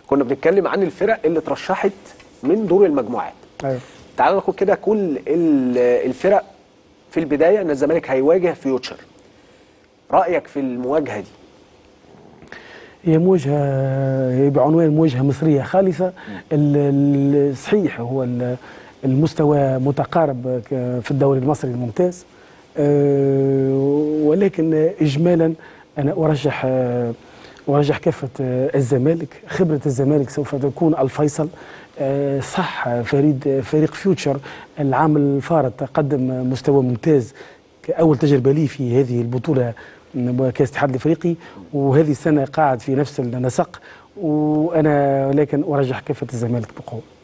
كنا بنتكلم عن الفرق اللي اترشحت من دور المجموعات ايوه تعال ناخد كده كل ال- الفرق في البدايه ان الزمالك هيواجه فيوتشر رايك في المواجهه دي هي مواجهه هي بعنوان مواجهه مصريه خالصه ال- ال- الصحيح هو ال- المستوى متقارب ك- في الدوري المصري الممتاز أه، ولكن اجمالا انا ارجح أه، ارجح كافه أه، الزمالك خبره الزمالك سوف تكون الفيصل أه، صح فريد فريق فيوتشر العام الفارط قدم مستوى ممتاز كأول تجربة لي في هذه البطولة كأس الاتحاد الافريقي وهذه السنه قاعد في نفس النسق وانا لكن ارجح كافه الزمالك بقوه